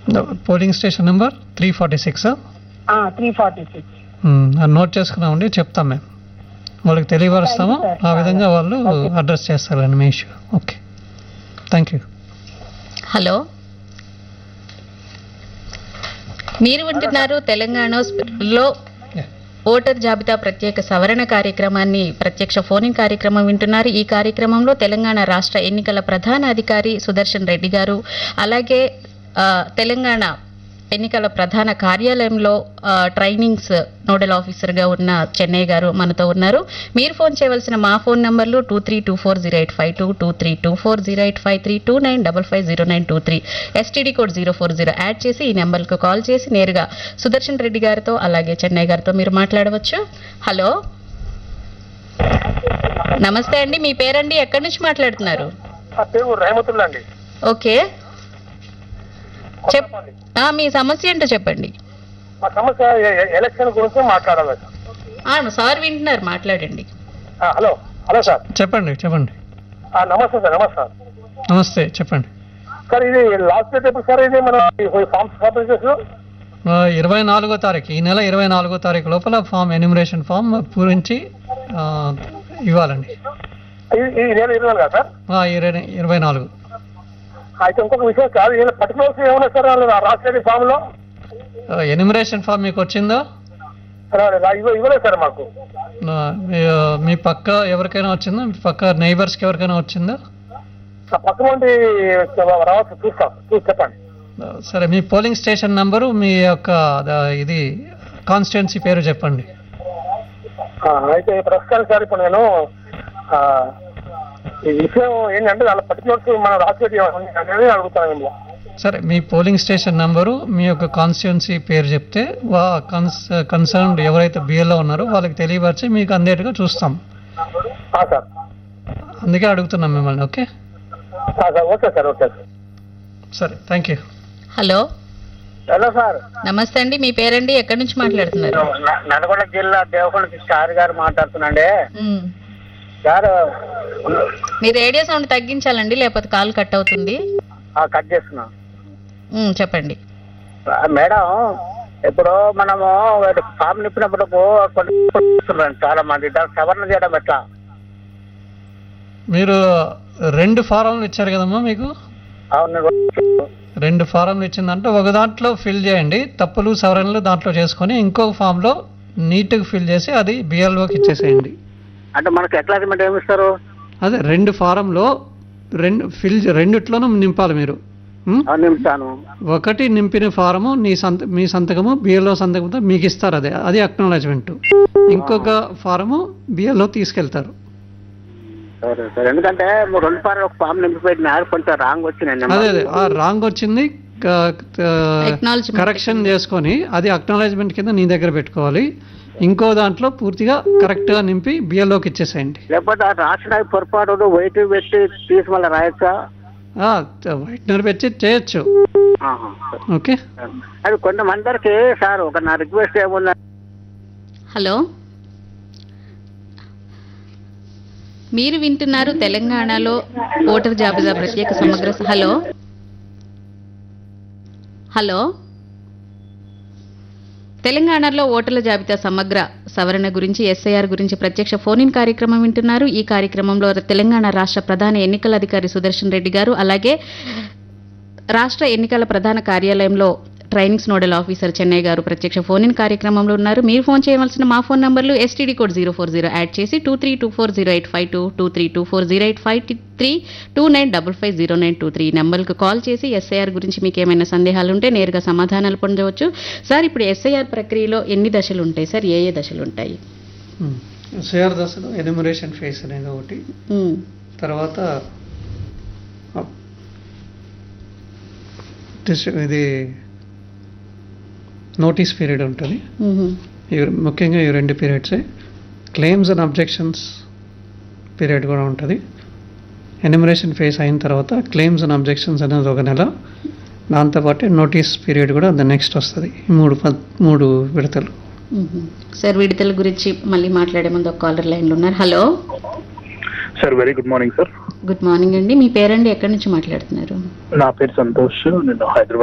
Polling station number three forty six three forty six note చేసుకున్నామండి చెప్తాం మేము వాళ్ళకి తెలియపరుస్తాము Thank you, sir. ఆ విధంగా వాళ్ళు Okay. అడ్రస్ చేస్తారండి మీ issue okay thank you hello మీరు వింటున్నారు తెలంగాణ లో ఓటర్ జాబితా ప్రత్యేక సవరణ కార్యక్రమాన్ని ప్రత్యక్ష ఫోనింగ్ కార్యక్రమం వింటున్నారు ఈ కార్యక్రమంలో తెలంగాణ రాష్ట్ర ఎన్నికల ప్రధాన అధికారి సుదర్శన్ రెడ్డి గారు అలాగే ఆ, తెలంగాణ ఎన్నికల ప్రధాన కార్యాలయంలో ఆ, ట్రైనింగ్స్ నోడల్ ఆఫీసర్గా ఉన్న చెన్నై గారు మనతో ఉన్నారు మీరు ఫోన్ చేయవలసిన మా ఫోన్ నంబర్లు two three two four zero eight five two two three two four zero eight five three two nine double five zero nine two three STD code zero four zero add చేసి ఈ నెంబర్కు call చేసి నేరుగా సుదర్శన్ రెడ్డి గారితో అలాగే చెన్నై గారితో మీరు మాట్లాడవచ్చు హలో నమస్తే అండి మీ పేరండి ఎక్కడి నుంచి మాట్లాడుతున్నారు ఆ పేరు రహమతుల్లా అండి ఓకే చెప్ ఆ, మీ సమస్య ఏంటో చెప్పండి మా సమస్య ఎ- ఎ- ఎలక్షన్ గురించి మాట్లాడాలి సార్ ఆ, సార్ వింటున్నారు మాట్లాడండి ఆ, హలో హలో సార్ చెప్పండి చెప్పండి ఆ, నమస్తే సార్ నమస్తే సార్ నమస్తే చెప్పండి సార్ ఇది లాస్ట్ డేట్ ఎప్పుడు సార్ ఇది మన ఫామ్స్ సబ్మిట్ చేసిన ఆ, ఇరవై నాలుగో తారీఖు ఈ నెల ఇరవై నాలుగో తారీఖు లోపల ఫామ్ ఎన్యూమరేషన్ ఫామ్ పూరించి ఆ, ఇవ్వాలండి ఈ ఈ నెల ఇరవై నాలుగు సార్ ఆ, ఇరవై ఇరవై నాలుగు అయితే ఇంకొక విషయం సార్ ఈయన పర్టికులర్స్ ఏమన్నా సార్ రాష్ట్ర ఫామ్ లో ఎన్యూమరేషన్ ఫామ్ మీకు వచ్చిందో ఇవ్వ- ఇవ్వలేదు సార్ మాకు ఆ, మీ- మీ పక్క ఎవరికైనా వచ్చిందా మీ పక్క నైబర్స్కి ఎవరికైనా వచ్చిందా ఆ పక్కన నుండి రావచ్చు చూస్తాం చూసి చెప్పండి ఆ, సరే మీ పోలింగ్ స్టేషన్ నంబరు మీ యొక్క ద- ఇది కాన్స్టిట్యున్సీ పేరు చెప్పండి ఆ, అయితే ప్రస్తుతానికి సార్ ఇప్పుడు నేను ఆ, ఈ విషయం ఏంటంటే వాళ్ళ పర్టికులర్స్ మన రాష్ట్ర అనేది అడుగుతాను ఇందులో సరే మీ పోలింగ్ స్టేషన్ నంబరు మీ యొక్క కాన్స్టిట్యున్సీ పేరు చెప్తే వా కన్స్ కన్సర్న్డ్ ఎవరైతే బిఎల్లో ఉన్నారో వాళ్ళకి తెలియపరిచి మీకు అందేట్టుగా చూస్తాం ఆ, సార్ అందుకే అడుగుతున్నాం మిమ్మల్ని ఓకే ఆ, sir okay sir okay sir సరే thank you hello hello sir నమస్తే అండి మీ పేరండి ఎక్కడి నుంచి మాట్లాడుతున్నారు న- నల్గొండ జిల్లా దేవకొండ స్టార్ గారు మాట్లాడుతున్నాండి మ్మ్. సార్ మీ రేడియో సౌండ్ తగ్గించాలండి లేకపోతే కాల్ కట్ అవుతుంది ఆ, కట్ చేస్తున్నా మ్మ్, చెప్పండి ఆ, మేడం ఇప్పుడు మనము ఫామ్ నింపినప్పుడు కొన్ని ఇస్తున్నారు చాలా మంది దాన్ని సవరణ చేయడం ఎట్లా మీరు రెండు ఫారంలు ఇచ్చారు కదమ్మా మీకు అవును రెండు ఫారంలు ఇచ్చిందంటే ఒక దాంట్లో ఫిల్ చేయండి తప్పులు సవరణలు దాంట్లో చేసుకొని ఇంకొక ఫామ్లో నీట్గా ఫిల్ చేసి అది బిఎల్ఓకి ఇచ్చేసేయండి అంటే మనకు ఎట్లా ఏమి ఇస్తారు అదే రెండు ఫారంలో రెండు ఫిల్ రెండిట్లోనూ నింపాలి మీరు ఉం? నింపుతాను ఒకటి నింపిన ఫారము నీ సంత మీ సంతకము బిఎల్ఓ సంతకంతో మీకు ఇస్తారు అదే అది అక్నాలజ్మెంట్ ఇంకొక ఫారము బిఎల్ఓ తీసుకెళ్తారు సరే సరే ఎందుకంటే మూడు రెండు పార్లు ఒక ఫామ్ నింపిపోయిన కొంచెం రాంగ్ వచ్చినాయి అదే అదే ఆ రాంగ్ వచ్చింది Acknowledgement. కరెక్షన్ చేసుకొని అది అక్నాలజ్మెంట్ కింద నీ దగ్గర పెట్టుకోవాలి ఇంకో దాంట్లో పూర్తిగా కరెక్ట్గా నింపి బిఎల్ఓకి ఇచ్చేసేయండి లేకపోతే ఆ రాసిన పొరపాటు వెయిట్ పెట్టి తీసి మళ్ళీ రాయొచ్చా వైట్నర్ పెట్టి చేయొచ్చు ఆహా, సరే. ఓకే అది కొంతమందరికి సార్ ఒక నా రిక్వెస్ట్ ఏముందంటే హలో మీరు వింటున్నారు తెలంగాణలో ఓటర్ జాబితా ప్రత్యేక సమగ్ర స- హలో హలో తెలంగాణలో ఓటర్ల జాబితా సమగ్ర సవరణ గురించి ఎస్ఐఆర్ గురించి ప్రత్యక్ష ఫోన్ ఇన్ కార్యక్రమం వింటున్నారు ఈ కార్యక్రమంలో తెలంగాణ రాష్ట్ర ప్రధాన ఎన్నికల అధికారి సుదర్శన్ రెడ్డి గారు అలాగే రాష్ట్ర ఎన్నికల ప్రధాన కార్యాలయంలో ట్రైనింగ్స్ నోడల్ ఆఫీసర్ చెన్నై గారు ప్రత్యక్ష ఫోన్ ఇన్ కార్యక్రమంలో ఉన్నారు మీరు ఫోన్ చేయవలసిన మా ఫోన్ నంబర్లు STD code zero four zero add చేసి two three two four zero eight five two two three two four zero eight five three two nine double five zero nine two three నెంబర్కి call చేసి SIR గురించి మీకు ఏమైనా సందేహాలు ఉంటే నేరుగా సమాధానాలు పొందవచ్చు సార్ ఇప్పుడు ఎస్ఐఆర్ ప్రక్రియలో ఎన్ని దశలు ఉంటాయి సార్ ఏ ఏ దశలు ఉంటాయి షేర్ దశలో ఎనిమరేషన్ ఫేస్ అనేది ఒకటి ఉమ్, తర్వాత ఆ, డిస్- ఇది నోటీస్ పీరియడ్ ఉంటుంది ఉహు, ఇవి ముఖ్యంగా ఈ రెండు పీరియడ్సే క్లెయిమ్స్ అండ్ అబ్జెక్షన్స్ పీరియడ్ కూడా ఉంటుంది ఎనిమరేషన్ ఫేస్ అయిన తర్వాత క్లెయిమ్స్ అండ్ అబ్జెక్షన్స్ అనేది ఒక నెల దాంతోపాటు నోటీస్ పీరియడ్ కూడా ద నెక్స్ట్ వస్తుంది ఈ మూడు పద్- మూడు విడతలు ఉహు. సార్ విడుదల గురించి మళ్ళీ మాట్లాడే ముందు ఒక కాలర్ లైన్లో ఉన్నారు hello sir very good morning sir good morning అండి మీ పేరండి ఎక్కడి నుంచి మాట్లాడుతున్నారు నా పేరు సంతోష్ నేను హైదరాబాద్